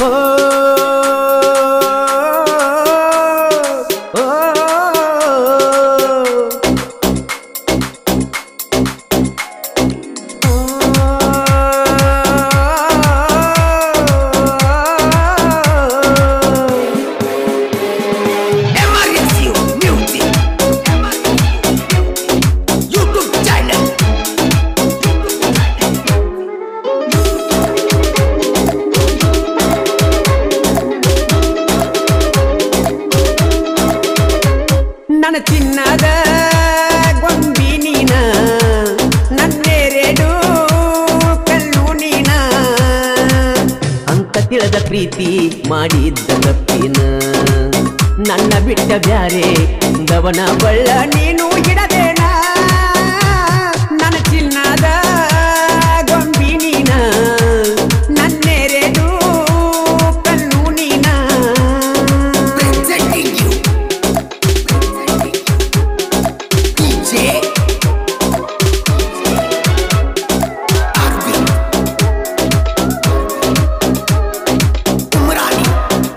ಓ ಓ MRSU Music. YouTube channel. ನನ್ನ ಚಿನ್ನದ ಗೊಂಬಿ ನೀನ ನನ್ನೆರೆಡು ಕಲ್ಲು ನೀನ ಅಂತ ತಿಳಿದ ಪ್ರೀತಿ ಮಾಡಿದ್ದ ತಪ್ಪಿನ ನನ್ನ ಬಿಟ್ಟ ಬ್ಯಾರೆ ದವನ ಬಳ್ಳ ನೀನು ಇಡಬೇಡ ನನ್ನ ಚಿನ್ನದ ಗೊಂಬಿ ನೀನ ನನ್ನೆರೆಡು ಕಲ್ಲು ನೀನ Presenting you. DJ Arvind. Umrani.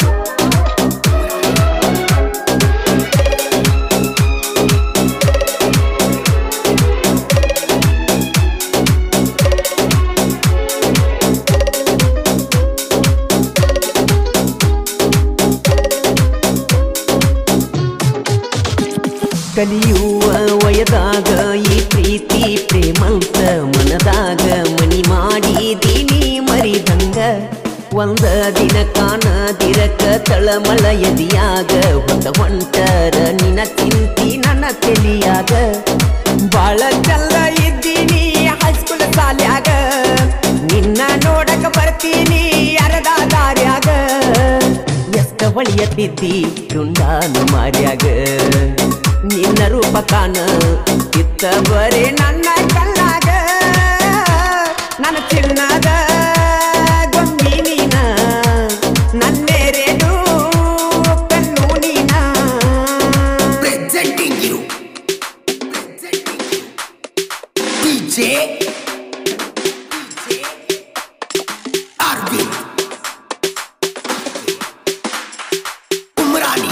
ಕಲಿಯುವ ವಯದಾಗ ಈ ಪ್ರೀತಿ ಪ್ರೇಮಂತ ಮನದಾಗ ಮನಿ ಮಾಡಿದೀನಿ ಮರಿದಂಗ ಒಂದ ದಿನ ಕಾಣದಿರಕ ತಳಮಳ ಎದಿಯಾಗ ಹೊತ್ತ ಹೊಂಟರ ನಿನ ಚಿಂತಿ ನನ್ನ ತೆಲಿಯಾಗ ಬಾಳ ಚಂದ ಇದ್ದೀನಿ ಹೈಸ್ಕೂಲ್ ಸಾಲ್ಯಾಗ ನಿನ್ನ ನೋಡಕ ಬರ್ತೀನಿ ಅರದ ದಾರ್ಯಾಗ ಎಷ್ಟ ಹೊಳಿಯತ್ತಿದ್ದಿ ದುಂಡಾನು ಮಾರ್ಯಾಗ ನಿನ್ನ ರೂಪ ಕಾಣ ಇತ್ತ ಬರೇ ನನ್ನ ಕಲ್ಲಾಗ ನನ್ನ ಚಿನ್ನದ ಗೊಂಬಿ ನೀನ ನನ್ನೆರೆದು ಕಣ್ಣು ನೀನ Presenting you. DJ Arvind. Umrani.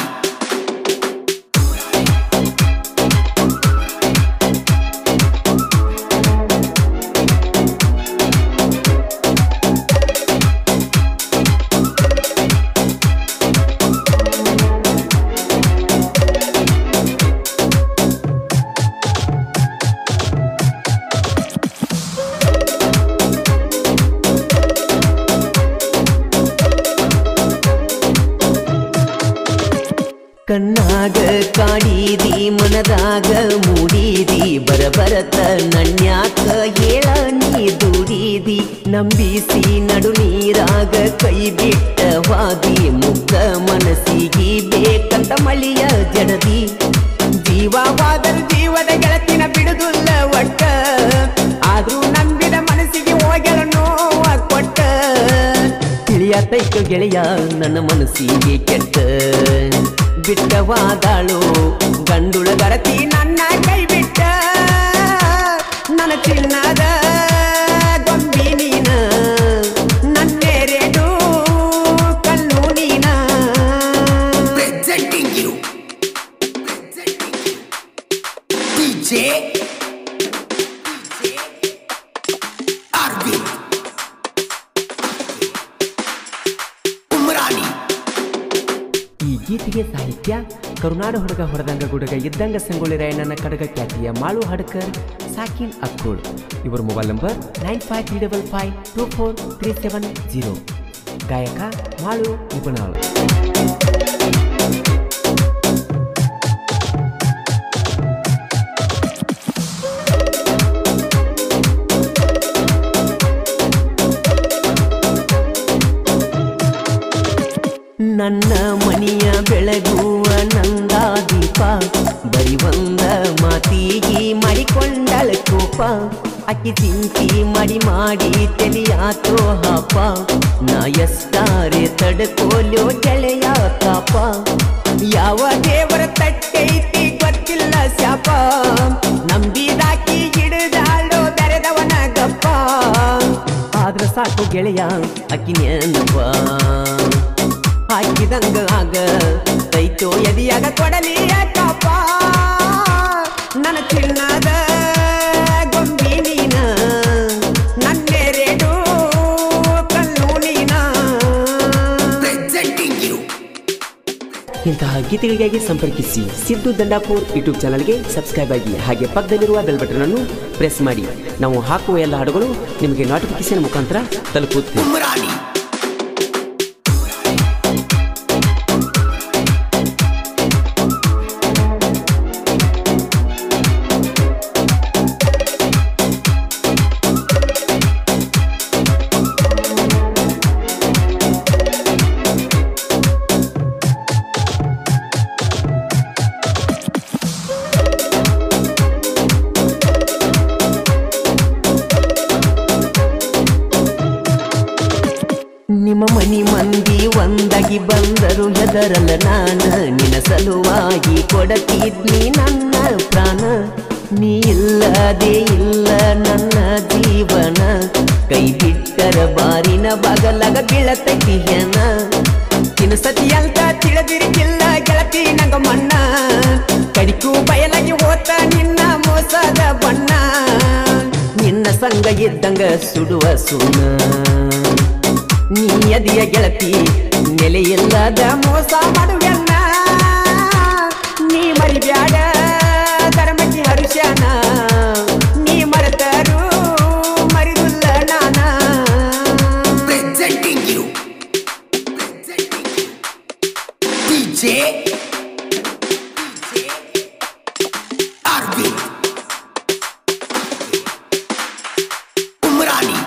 ಕಣ್ಣಾಗ ಕಾಡಿದಿ ಮನದಾಗ ಮೂಡಿದಿ ಬರಬರತ ನನ್ಯಾಕ ಹೇಳ ನೀ ದೂಡಿದಿ ನಂಬಿಸಿ ನಡು ನೀರಾಗ ಕೈ ಬಿಟ್ಟ ವಾದಿ ಮುಗ್ಧ ಮನಸ್ಸಿಗೆ ಬೇಕಂತ ಮಳಿಯ ಜಡದಿ ಜೀವವಾದರೂ ಜೀವದ ಗೆಳತಿನ ಬಿಡುದಿಲ್ಲ ಒಟ್ಟ ಆದ್ರೂ ನಂಬಿದ ಮನಸ್ಸಿಗೆ ಹೋಗಲ ನೋವ ಕೊಟ್ಟ ತಿಳಿಯತೈಕ ಗೆಳೆಯ ನನ್ನ ಮನಸ್ಸಿಗೆ ಕೆಟ್ಟ ಬಿಟ್ಟವಾದಾಳು ಗಂಡುಳ ಗರತಿ ನನ್ನ ಕೈ ಬಿಟ್ಟ ನನ್ನ ಚಿನ್ನದ ಗೊಂಬಿ ನೀನ ನನ್ನೆರೆಡು ಕಣ್ಣು ನೀನ Presenting you. DJ Arvind. Umrani. ಈ ಗೀತೆಗೆ ಸಾಹಿತ್ಯ ಕರುನಾಡ ಹುಡುಗ ಹೊರದಂಗ ಗುಡುಗ ಇದ್ದಂಗ ಸಂಗೊಳ್ಳಿ ರಾಯಣ್ಣನ ಕಡಗ ಖ್ಯಾತಿಯ ಮಾಳು ಹಡ್ಕರ್ ಸಾಕಿನ್ ಅಕ್ಕೋಳ್ ಇವರ mobile number nine five three double five two four three seven zero ಗಾಯಕ ಮಾಳು ಉಪನಾಳ್ ನನ್ನ ಮನಿಯ ಬೆಳಗುವ ನಂದಾದೀಪ ಬರಿ ಒಂದ ಮಾತಿಗೆ ಮಾಡಿಕೊಂಡಳ ಕೋಪ ಅಕ್ಕಿ ಚಿಂತಿ ಮಾಡಿ ಮಾಡಿ ತೆಲಿಯಾತೋ ಹಾಪ ನಾ ಎಷ್ಟಾರೆ ತಡ್ಕೋಲೋ ಗೆಳೆಯ ತಾಪ ಯಾವ ದೇವರ ತಟ್ಟೈತಿ ಗೊತ್ತಿಲ್ಲ ಶಾಪ ನಂಬಿದಾಕಿ ಹಿಡಿದಾಳೋ ಬೆರೆದವನ ಗಪ್ಪ ಆದ್ರ ಸಾಕು ಗೆಳೆಯ ಅಕ್ಕಿ ನೆನಪ ಹಾಕಿದಂಗ ಆಗ ಕೈತೋ ಎದಿಯಾಗ ಕೊಡಲಿ ಯಾಕಪ್ಪ ನನ್ನ ಚಿನ್ನದ ಗೊಂಬಿ ನೀನ ನನ್ನೆರೆಡು ಕಲ್ಲು ನೀನ Presenting you. ಇಂತಹ ಗೀತೆಗಳಿಗಾಗಿ ಸಂಪರ್ಕಿಸಿ ಸಿದ್ದು ದಂಡಾಪುರ್ ಯೂಟ್ಯೂಬ್ ಚಾನಲ್ಗೆ ಸಬ್ಸ್ಕ್ರೈಬ್ ಆಗಿ ಹಾಗೆ ಪಕ್ಕದಲ್ಲಿರುವ ಬೆಲ್ ಬಟನ್ ಅನ್ನು ಪ್ರೆಸ್ ಮಾಡಿ ನಾವು ಹಾಕುವ ಎಲ್ಲ ಹಾಡುಗಳು ನಿಮಗೆ ನೋಟಿಫಿಕೇಶನ್ ಮುಖಾಂತರ ತಲುಪುತ್ತೆ Umrani. ನಿಮ್ಮ ಮನಿ ಮಂದಿ ಒಂದಾಗಿ ಬಂದರು ಹೆದರಲ್ಲ ನಾನ ನಿನ್ನ ಸಲುವಾಗಿ ಕೊಡತಿದ್ನಿ ನನ್ನ ಪ್ರಾಣ ನೀ ಇಲ್ಲದೆ ಇಲ್ಲ ನನ್ನ ಜೀವನ ಕೈ ಬಿಟ್ಟರ ಬಾರಿನ ಬಗಲಗ ಬೀಳತೈತಿ ಹೆನ ತಿನ್ಸತಿ ಅಂತ ತಿಳಿದಿರಿಗಿಲ್ಲ ಗೆಳತಿ ನಂಗ ಮಣ್ಣ ಕಡಿಕು ಬಯಲಾಗಿ ಹೋತ ನಿನ್ನ ಮೋಸದ ಬಣ್ಣ ನಿನ್ನ ಸಂಗ ಇದ್ದಂಗ ಸುಡುವ ಸುಣ್ಣ ನೀ ಅದಿಯ ಗೆಳತಿ ನೆಲೆಯಿಲ್ಲದ ಮೋಸ ಮಾಡುವೆಲ್ಲ ನೀ ಮರಿಬ್ಯಾಡ ಧರ್ಮಕ್ಕೆ ಹರುಷನ ನೀ ಮರೆತರು ಮರಿದುಲ್ಲ ನಾನ Presenting you. Presenting you. DJ. Arvind. Umrani.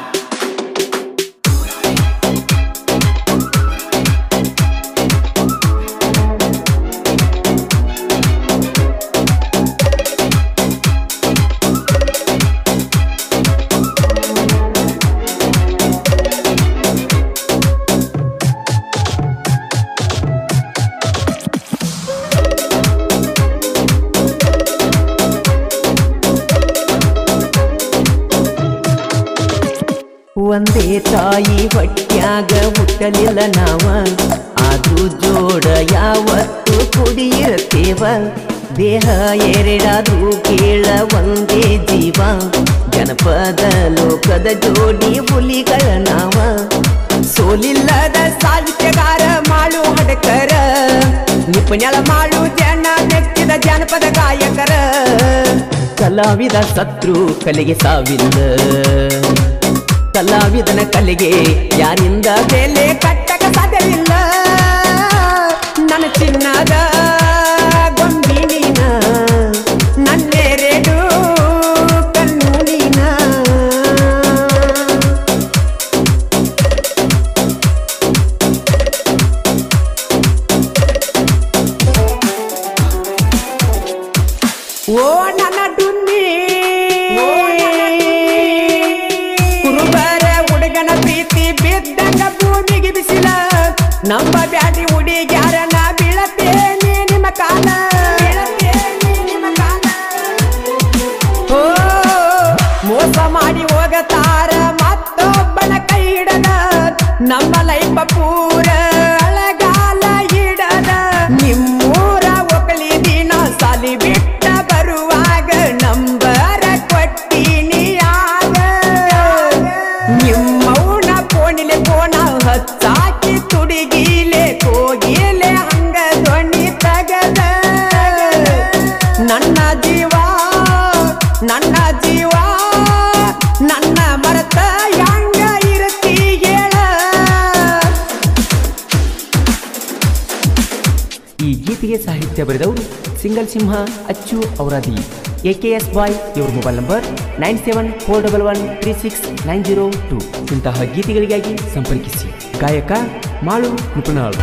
ಒಂದೇ ತಾಯಿ ಹೊಟ್ಯಾಗ ಹುಟ್ಟಲಿಲ್ಲ ನಾವ ಆದ್ರೂ ಜೋಡ ಯಾವತ್ತು ಕುಡಿಯಿರತೇವ ದೇಹ ಎರಡಾದ್ರೂ ಕೇಳ ಒಂದೇ ಜೀವ ಜನಪದ ಲೋಕದ ಜೋಡಿ ಹುಲಿಗಳ ನಾವ ಸೋಲಿಲ್ಲದ ಸಾಹಿತ್ಯಗಾರ ಮಾಡು ಹಡಕರ ನಿಪುಣಳ ಮಾಡು ಜನ ನೆಚ್ಚಿದ ಜಾನಪದ ಗಾಯಕರ ಕಲಾವಿದ ಸತ್ರು ಕಲೆಗೆ ಸಾವಿಲ್ಲ ಕಲಾವಿದನ ಕಲೆಗೆ ಯಾರಿಂದ ಬೆಲೆ ಕಟ್ಟಕ ಸಾಧ್ಯವಿಲ್ಲ ನನ್ನ ಚಿನ್ನದ ಗೊಂಬಿ ನೀನ ನನ್ನೆರೆಡು ಕಣ್ಣು ನೀನ ಓ ನನ್ನ ಡುಮ್ಮಿ ಕುರುಬರ ಹುಡುಗನ ಪ್ರೀತಿ ಬಿದ್ದಂಗ ಭೂಮಿಗೆ ಬಿಸಿಲ ನಮ್ಮ ಬ್ಯಾಟಿ ಹುಡುಗ್ಯಾರನ ಬೀಳತೇನೆ ನಿಮ್ಮ ಕಾಲ ಬೀಳತೇನೆ ನಿಮ್ಮ ಕಾಲ ಓ ಮೋಸ ಮಾಡಿ ಹೋಗತಾರ ಮತ್ತೊಬ್ಬನ ಕೈ ಹಿಡದ ನಮ್ಮ ಲೈಫ ಪೂರ ಅಳಗಾಲ ಹಿಡದ ನಿಮ್ಮೂರ ಒಕ್ಕಲಿ ದಿನ ಸಾಲಿ ಬಿಟ್ಟ ಬರುವಾಗ ನಂಬರ ಕೊಟ್ಟಿನಿ ಆಗ ನಿಮ್ಮವನ ಫೋನಿಲೆ ಫೋನ ಹಚ್ಚಾಕಿ ತುಡಿಗಿಲೆ ಕೋಗಿಲೆ ಹಂಗ ಧ್ವನಿ ತಗದ ನನ್ನ ಜೀವ ನನ್ನ ಜೀವ ನನ್ನ ಮರತ ಹೆಂಗ ಇರತಿ ಹೇಳ ಈ ಗೀತೆಗೆ ಸಾಹಿತ್ಯ ಬರೆದವರು ಸಿಂಗಲ್ ಸಿಂಹ Achchu Auradi A K S ಬಾಯ್ ಇವ್ರ mobile number nine seven four double one three six nine zero two ಇಂತಹ ಗೀತೆಗಳಿಗಾಗಿ ಸಂಪರ್ಕಿಸಿ ಗಾಯಕ ಮಾಳು ನಿಪುಣಾಳು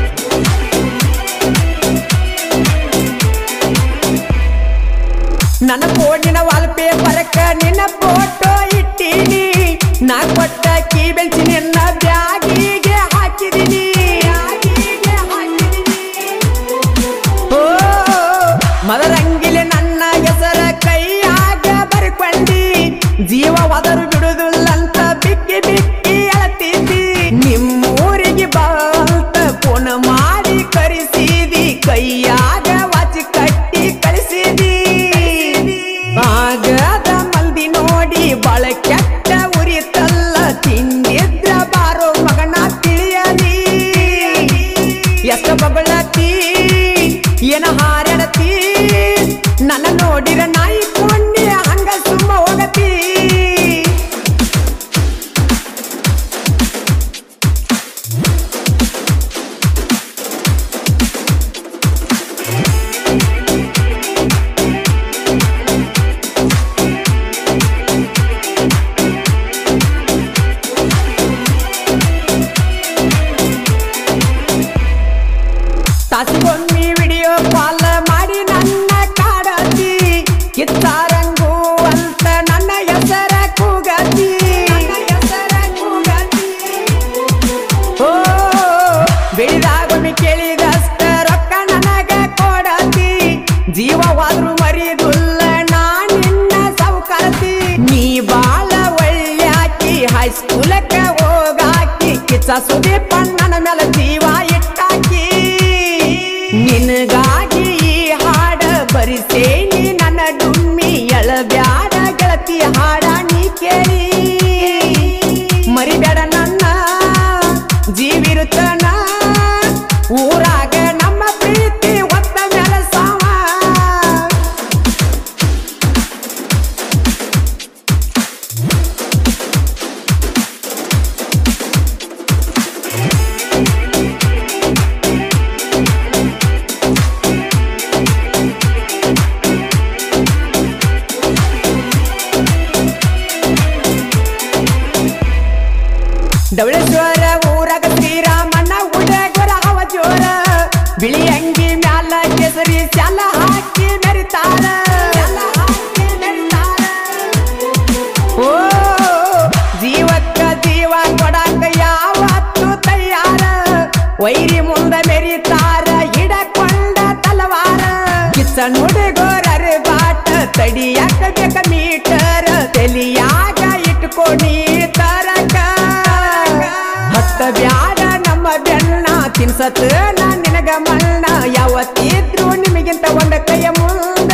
ನನ್ನ ಫೋನಿನ ವಾಲ್ಪೇಪರ್ಕ ನಿನ್ನ ಫೋಟೋ ಇಟ್ಟೀನಿ ನಾ ಕೊಟ್ಟ ಕೀ ಬೆಂಚಿ ನಿನ್ನ ಬ್ಯಾಗಿಗೆ ಹಾಕಿದೀನಿ ಬ್ಯಾಗಿಗೆ ಹಾಕಿದೀನಿ. ಓ ಮದರಂಗಿಲೆ ನನ್ನ ಹೆಸರ ಕೈಯಾಗ ಬರ್ಕೊಂಡಿ ಜೀವ ಒದರು ಬಿಡುದಿಲ್ಲಂತ ಬಿಕ್ಕಿ ಬಿಕ್ಕಿ ಅಳತಿ ಕಿಚ್ಚ ಸುದೀಪಣ್ಣನ ಮೇಲೆ ಜೀವ ಇಟ್ಟಾಕಿ ನಿನಗಾಗಿ ಈ ಹಾಡ ಬರಿಸೇನಿ ನನ್ನ ಡುಮ್ಮಿ ಎಳಬ್ಯಾಡ ಗೆಳತಿ ಹಾಡ ನೀ ಕೇಳಿ ಮರಿಬೇಡ ನನ್ನ ಜೀವಿರುತ್ತನ ಊರಾಗ ನಮ್ಮ ಪ್ರೀತಿ ಒತ್ತ ಮೇಲೆ ಸಾವ ಡವಳೇಶ್ವರ ಊರಾಗ ಶ್ರೀರಾಮಣ್ಣ ಉಡಗೊರ ಹವ ಜೋರ ಬಿಳಿ ಅಂಗಿ ಮ್ಯಾಲ ಕೇಸರಿ ಸ್ಯಾಲ ಹಾಕಿ ಮೆರಿತಾರ ಓ ಜೀವಕ್ಕ ಜೀವ ಕೊಡಾಕ ಯಾವತ್ತು ತಯಾರ ವೈರಿ ಮುಂದ ಮೆರಿತಾರ ಹಿಡಕೊಂಡ ತಲವಾರ ಕಿಚ್ಚ ನುಡಿಗೋರರ ಬಾಟ ತಡಿಯಾಕ ಬೇಕ ಮೀಟರ್ ತಲಿಯಾಗ ಇಟ್ಕೊಡಿ ತರಕ ಹತ್ತ ಬ್ಯಾಡ ನಮ್ಮ ಬೆಣ್ಣ ತಿನ್ಸತ್ ನಾ ನಿನಗ ಮಣ್ಣ ಯಾವತ್ತಿದ್ರು ನಿಮಗಿಂತ ಒಂದ ಕೈಯ ಮುಂದ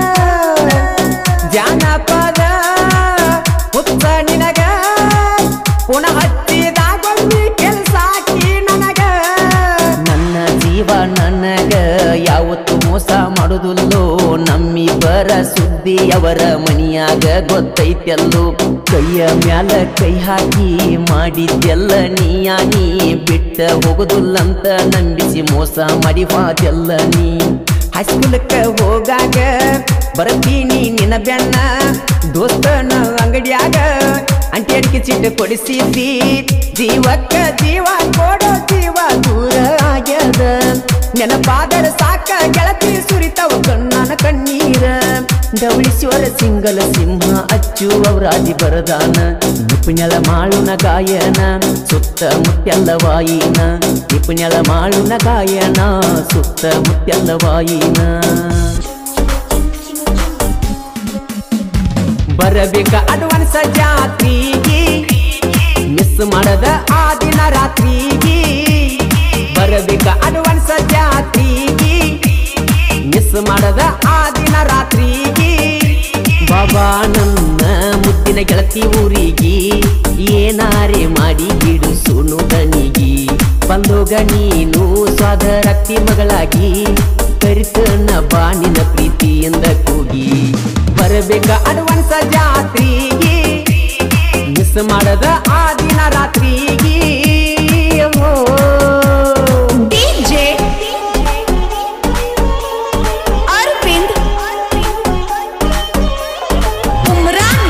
ಜಾನಪದ ಹುತ್ತ ನಿನಗ ಪುನಃ ಹಚ್ಚಿದಾಗೊಮ್ಮೆ ಕೆಲ್ಸಾಕಿ ನನಗ ನನ್ನ ಜೀವ ನನಗ ಯಾವತ್ತು ಮೋಸ ಮಾಡುದಿಲ್ಲೋ ನಮ್ಮಿಬ್ಬರ ಸುದ್ದಿ ಅವರ ಮನಿಯಾಗ ಗೊತ್ತೈತೆಲ್ಲೋ ಕೈಯ ಮ್ಯಾಲ ಕೈ ಹಾಕಿ ಮಾಡಿದ್ದೆಲ್ಲ ನೀಯ ನೀ ಬಿಟ್ಟ ಹೋಗುದಿಲ್ಲಂತ ನಂಬಿಸಿ ಮೋಸ ಮಾಡಿ ಹೋದೆಲ್ಲ ನೀ ಹೈಸ್ಕೂಲಕ್ಕ ಹೋಗಾಗ ಬರ್ತೀನಿ ನಿನ್ನ ಬೆಣ್ಣ ದೋಸ್ತನ ಅಂಗಡಿಯಾಗ ಅಂಟಿ ಅಡಿಕೆ ಚೀಟ್ ಕೊಡಿಸಿದ್ದಿ ಜೀವಕ್ಕ ಜೀವ ಕೊಡೋ ಜೀವ ದೂರ ಆಗ್ಯದ ನೆನಪಾದರ ಸಾಕ ಗೆಳತಿ ಸುರಿತವ ಕಣ್ಣನ ಕಣ್ಣೀರ ಡವಳಿಶ್ವರ ಸಿಂಗಲ ಸಿಂಹ ಅಚ್ಚು ಅವರಾದಿ ಬರದಾನ ನಿಪುಣಳ ಮಾಳುನ ಗಾಯನ ಸುತ್ತ ಮುತ್ತೆಲ್ಲ ವಾಯಿನ ನಿಪುಣಳ ಮಾಳುನ ಗಾಯನ ಸುತ್ತ ಮುತ್ತೆಲ್ಲ ವಾಯಿನ ಬರಬೇಕ ಅಡ್ವಾನ್ಸ್ ಜಾತ್ರಿಗೆ ಮಿಸ್ ಮಾಡದ ಆ ದಿನ ರಾತ್ರಿಗೆ ಬರಬೇಕ ಅಡ್ವಾನ್ಸ್ ಜಾತ್ರಿಗೆ ಮಿಸ್ ಮಾಡದ ಆ ದಿನ ರಾತ್ರಿಗೆ ಬಾಬಾ ನನ್ನ ಮುದ್ದಿನ ಗೆಳತಿ ಊರಿಗೆ ಏನಾರೆ ಮಾಡಿ ಬಿಡು ಸುನು ದನಿಗಿ ಬಂದೋಗ ನೀನು ಸ್ವಾದರಕ್ತಿ ಮಗಳಾಗಿ ಕರಿತನ ಬಾನಿನ ಪ್ರೀತಿಯಿಂದ ಕೂಗಿ ಬರಬೇಕ ಅಡ್ವಾನ್ಸ್ ಜಾತ್ರಿಗೆ ಮಿಸ್ ಮಾಡದ ಆ ದಿನ ರಾತ್ರಿಗೆ ಓ DJ Arvind Umrani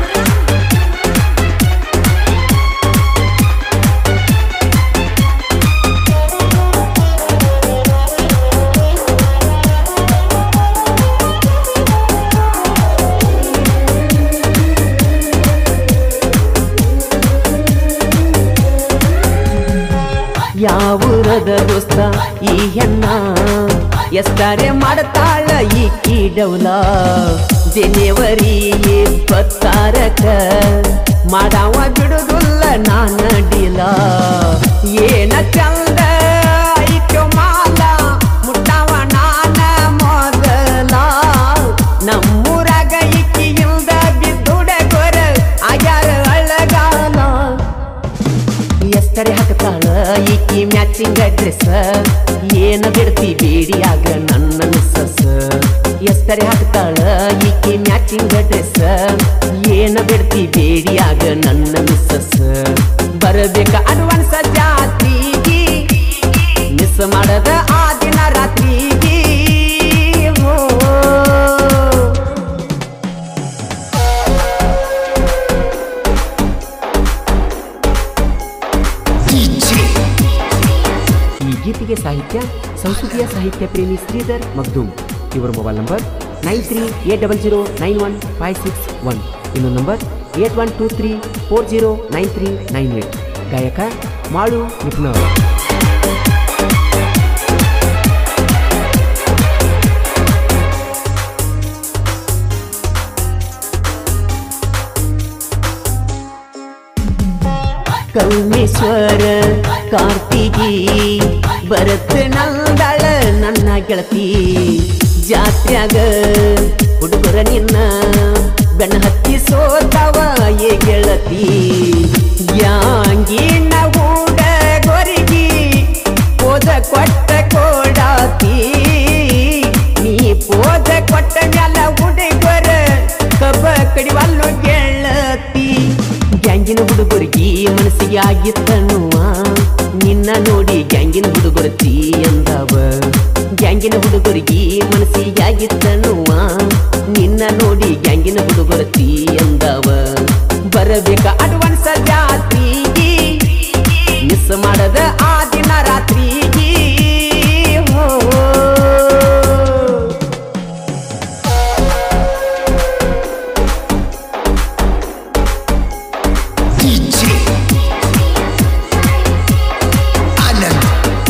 ಯಾವೂರದ ದೋಸ್ತ ಈ ಹೆಣ್ಣ ಎಸ್ತಾರೆ ಮಾಡ್ತಾಳ ಈ ಕೀಡೌಲ ಜನವರಿ ಇಪ್ಪತ್ತಾರಕ ಮಾಡವ ಬಿಡುದಿಲ್ಲ ನಾನ ಡಿಲ ಏನ ಚಂದ ಐಕ್ಯೋ ಮಾಲ ಮುಟ್ಟವ ನಾನ ಮೊದಲ ನಮ್ಮೂರಾಗ ಇಕ್ಕಿಯಿಂದ ಬಿದ್ದುಡಗೊರ ಆಗ್ಯಾರ ಅಳ್ಳಗಾಲ ಎಸ್ತರೆ ಹಾಕ್ತಾಳ ಈಕಿ ಮ್ಯಾಚಿಂಗ್ ಡ್ರೆಸ್ ಏನ ಬಿಡ್ತಿ ಬೇಡಿಯಾಗ ನನ್ನ ಮಿಸ್ಸಸ್ ಎಸ್ತರೆ ಹಾಕ್ತಾಳ ಈಕಿ ಮ್ಯಾಚಿಂಗ್ ಡ್ರೆಸ್ ಏನ ಬಿಡ್ತಿ ಬೇಡಿಯಾಗ ನನ್ನ ಮಿಸ್ಸಸ್ ಬರಬೇಕ ಅಡ್ವಾನ್ಸ್ ಜಾತ್ರಿಗೆ ಮಿಸ್ ಮಾಡದ ಆ ದಿನ ರಾತ್ರಿಗೆ ಓ DJ, ಈ ಗೀತೆಗೆ ಸಾಹಿತ್ಯ ಸಂಸ್ಕೃತಿಯ ಸಾಹಿತ್ಯ ಪ್ರೇಮಿ ಶ್ರೀಧರ್ ಮಗ್ದೂಮ್ ಇವರ mobile number nine three eight double zero nine one five six one ಇನ್ನೊಂದು number eight one two three four zero nine three nine eight ಗಾಯಕ ಮಾಳು ನಿಪುಣ ಕಲ್ಮೇಶ್ವರ ಕಾರ್ತಿಗಿ ಭರತ್ ನಂದಾಳ ನನ್ನ ಗೆಳತಿ ಜಾತ್ರ್ಯಾಗ ಹುಡುಗರ ನಿನ್ನ ಬೆನ್ನ ಹತ್ತಿ ಸೋತವ ಏ ಗೆಳತಿ ಯಾಂಗಿನ ಹುಡುಗರಿಗೆ ಪೋದ ಕೊಟ್ಟ ಕೊಡಾತಿ ನೀ ಪೋದ ಕೊಟ್ಟ ಮ್ಯಾಲ ಹುಡುಗರ ಕಬ್ಬ ಕಡಿವಲ್ಲು ಗೆಳತಿ ಗ್ಯಾಂಗಿನ ಹುಡುಗರಿಗೆ ಮನಸ್ಸಿಗೆ ಆಗಿತ್ತನ್ನುವ ನಿನ್ನ ನೋಡಿ ಗ್ಯಾಂಗಿನ ಹುಡುಗರತಿ ಎಂದವ ಗ್ಯಾಂಗಿನ ಹುಡುಗರಿಗೆ ಮನಸ್ಸಿಗೆ ಆಗಿತ್ತನ್ನುವ ನಿನ್ನ ನೋಡಿ ಗ್ಯಾಂಗಿನ ಹುಡುಗರತಿ ಎಂದವ ಬರಬೇಕ ಅಡ್ವಾನ್ಸ್ ಜಾತ್ರಿಗೆ ಮಿಸ್ ಮಾಡದ ಆ ದಿನ ರಾತ್ರಿಗೆ ಹೋ DJ Anand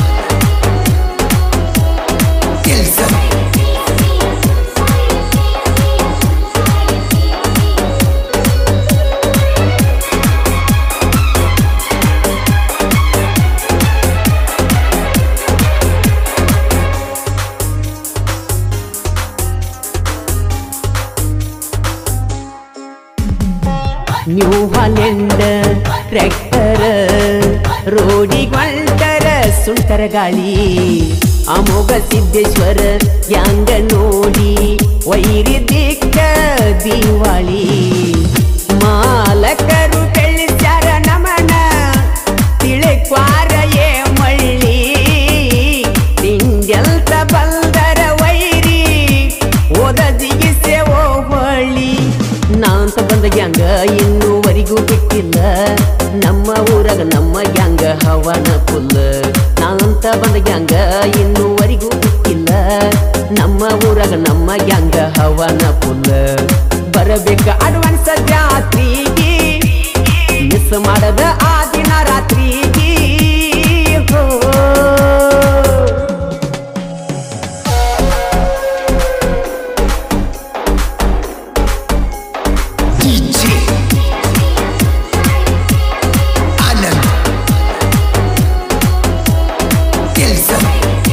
Kelson New Holland tractor ರೋಡಿಗ್ ಹೊಲ್ಟರ ಸುಂಟರ ಗಾಳಿ ಅಮೋಘ ಸಿದ್ದೇಶ್ವರ ಯಾಂಗ ನೋಡಿ ವೈರಿ ದಿಕ್ಕ ದಿವಾಳಿ ಮಾಲಕರು ಬೆಳೆಸ್ಯಾರ ನಮನ ತಿಳಿಕ್ವಾರ ಏ ಮಳ್ಳಿ ತಿಂಗೆಲ್ತ ಬಂದರ ವೈರಿ ಓದ ಜಿಗಿಸೆ ಓ ಹೊಳ್ಳಿ ನಾಂತ ಬಂದ ಗ್ಯಾಂಗ ಇನ್ನೂವರೆಗೂ ಬಿಟ್ಟಿಲ್ಲ ನಮ್ಮ ಊರಾಗ ನಮ್ಮ ಗ್ಯಾಂಗ ಹವನ ಫುಲ್ ನಾಂತ ಬಂದ ಗ್ಯಾಂಗ ಇನ್ನೂವರೆಗೂ ಬಿಟ್ಟಿಲ್ಲ ನಮ್ಮ ಊರಾಗ ನಮ್ಮ ಗ್ಯಾಂಗ ಹವನ ಫುಲ್ ಬರಬೇಕ ಅಡ್ವಾನ್ಸ್ ಜಾತ್ರಿಗೆ ಮಿಸ್ ಮಾಡದ ಆ ದಿನ ರಾತ್ರಿಗೆ ಹೋ DJ Anand Kelson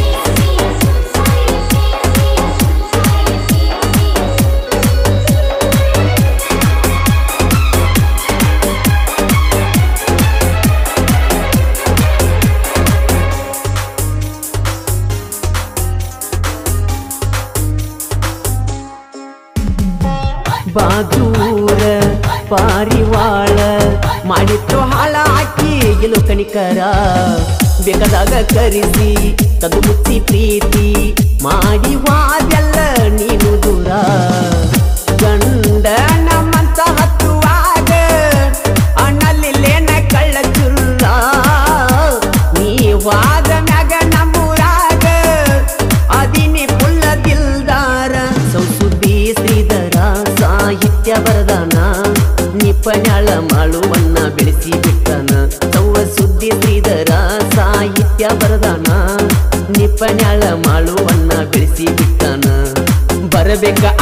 ಬಾದೂರ ಪಾರಿವಾಳ ಮಾಡಿತ್ತು ಹಾಳ ಹಾಕಿ ಗೆಲು ಕಣಿಕರ ಬೇಕಾದಾಗ ಕರಿಸಿ ಕದು ಮುಚ್ಚಿ ಪ್ರೀತಿ ಮಾಡಿ ವಾದೆಲ್ಲ ನೀನು ದೂರ ಗಂಡ ನಮ್ಮಂತ ಹತ್ತುವಾಗ ಅಣ್ಣಲ್ಲಿಲ್ಲೇನ ಕಳ್ಳ ಚುಲ್ಲ ನೀ ವಾದ ಮ್ಯಾಗ ನಮ್ಮೂರಾಗ ಅದಿನಿ ಪುಲ್ಲ ದಿಲ್ದಾರ ಸಂಸುದ್ದಿ ಶ್ರೀಧರ ಸಾಹಿತ್ಯ ವರದಾನ ನಿಪಣ್ಯಾಳ ಮಾಳುವನ್ನ ಬೆಳೆಸಿ ಬಿಟ್ಟನ ಸೌವ ಸುದ್ದಿ ಶ್ರೀಧರ ಸಾಹಿತ್ಯ ವರದಾನ ನಿಪಣ್ಯಾಳ ಮಾಳುವನ್ನ ಬೆಳೆಸಿ ಬಿಟ್ಟನ ಬರಬೇಕ